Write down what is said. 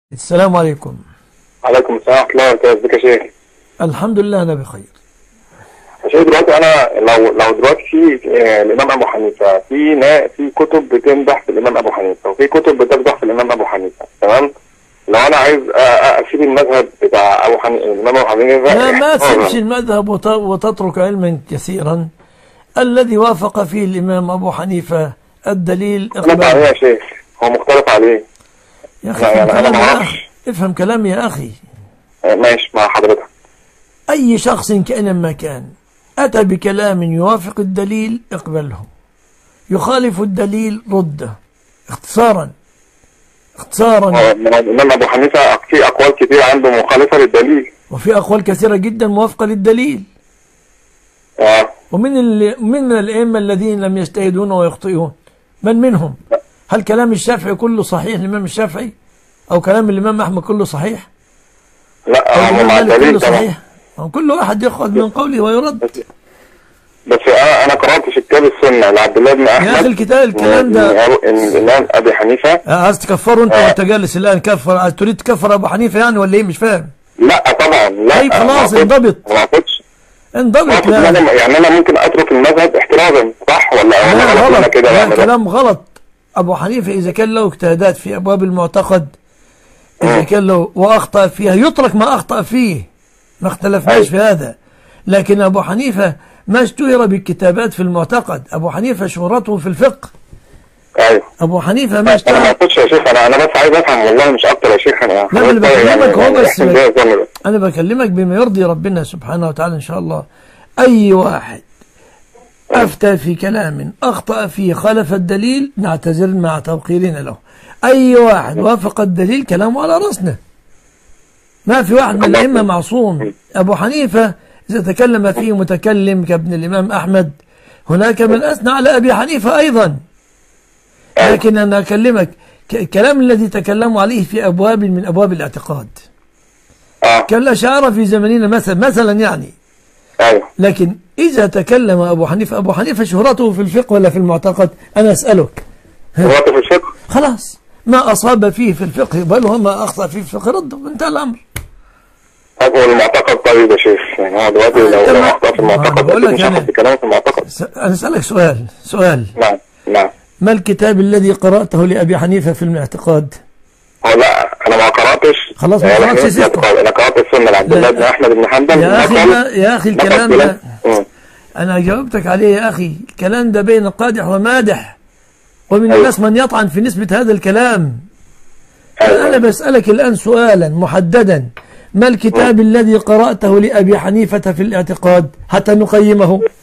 السلام عليكم عليكم السلام ورحمة الله وبركاته ازيك يا شيخ الحمد لله أنا بخير يا شيخ دلوقتي أنا لو لو دلوقتي في آه، الإمام أبو حنيفة في نا في كتب بتمدح في الإمام أبو حنيفة وفي كتب بتمدح في الإمام أبو حنيفة تمام لو أنا عايز آه، آه، أسيب المذهب بتاع أبو حنيفة الإمام أبو حنيفة لا ما آه، تسيبش المذهب وت- وتترك علما كثيرا الذي وافق فيه الإمام أبو حنيفة الدليل مختلف عليه إقبال يا شيخ هو مختلف عليه يا أخي لا، افهم يعني أنا كلامي ما يا أعرفش. أخي افهم كلامي يا أخي آه، ماشي مع حضرتك أي شخص كان ما كان أتى بكلام يوافق الدليل اقبله يخالف الدليل رده اختصارا اختصارا آه، الإمام أبو حنيفة في أقوال كتير عنده مخالفة للدليل وفي أقوال كثيرة جدا موافقة للدليل اه ومن ال... من الأئمة الذين لم يجتهدون ويخطئون من منهم هل كلام الشافعي كله صحيح الإمام الشافعي أو كلام الإمام أحمد كله صحيح لا أو آه، الإمام مع مالك كله الدليل طبعا صحيح أو كل واحد يأخذ من قوله ويرد بس انا انا قرات في كتاب السنه لعبد الله بن احمد أخي الكتاب- الكلام ده- إن- إن- ان الامام ابي حنيفه آه، عايز تكفره أنت آه. وأنت جالس الآن كفر عايز تريد تكفر أبو حنيفة يعني ولا إيه مش فاهم لا طبعا لا طيب خلاص، ما أقصدش- انضبط. ما اقصدش ما انضبط أقصد لا إن أنا- يعني انا ممكن اترك المذهب احترازا صح ولا لا ولا غلط أنا غلط كده لا بعمل ده؟ كلام غلط أبو حنيفة إذا كان له اجتهادات في أبواب المعتقد إذا كان له وأخطأ فيها يترك ما أخطأ فيه ما اختلفناش أيوة. في هذا لكن أبو حنيفة ما اشتهر بالكتابات في المعتقد أبو حنيفة شهرته في الفقه ايوه أبو حنيفة ما انا ما اشتهر اقصدش يا شيخ انا انا بس عايز افهم والله مش اكتر يا شيخ انا لا، أنا بكلمك هو بس- إحنا إزاي الظن ده؟ أنا بكلمك بما يرضي ربنا سبحانه وتعالى إن شاء الله أي واحد أفتى في كلام أخطأ فيه خالف الدليل نعتذر مع توقيرنا له أي واحد وافق الدليل كلامه على رأسنا ما في واحد من الأئمة معصوم أبو حنيفة إذا تكلم فيه متكلم كابن الإمام أحمد هناك من أثنى على أبي حنيفة أيضا لكن أنا أكلمك ك- الكلام الذي تكلموا عليه في أبواب من أبواب الاعتقاد اه كالأشاعرة في زمننا مثلا مثلا يعني ايوه لكن إذا تكلم أبو حنيفة أبو حنيفة شهرته في الفقه ولا في المعتقد أنا أسألك دلوقتي في الفقه خلاص ما أصاب فيه في الفقه يقبله وما أخطأ فيه في الفقه رده انتهى الأمر طب هو المعتقد طيب يا شيخ يعني هو دلوقتي آه، لو تمام. لو اخطا في آه، المعتقد بقول أكيد لك مش يعني- هاخد بكلامه في المعتقد س- أنا أسألك سؤال سؤال نعم نعم ما الكتاب الذي قرأته لأبي حنيفة في الاعتقاد هو لا انا ما قراتش خلاص ما يعني قرأتش أنا سيبكم. انا قرات السنه لعبد الله لا. بن احمد بن حنبل يا أخي نقل- ما- يا أخي نقل الكلام كلام- ده مم. أنا جاوبتك عليه يا أخي الكلام ده بين قادح ومادح ومن أيوة. الناس من يطعن في نسبة هذا الكلام أيوة. أنا بسألك الآن سؤالا محددا ما الكتاب الذي قرأته لأبي حنيفة في الاعتقاد حتى نقيمه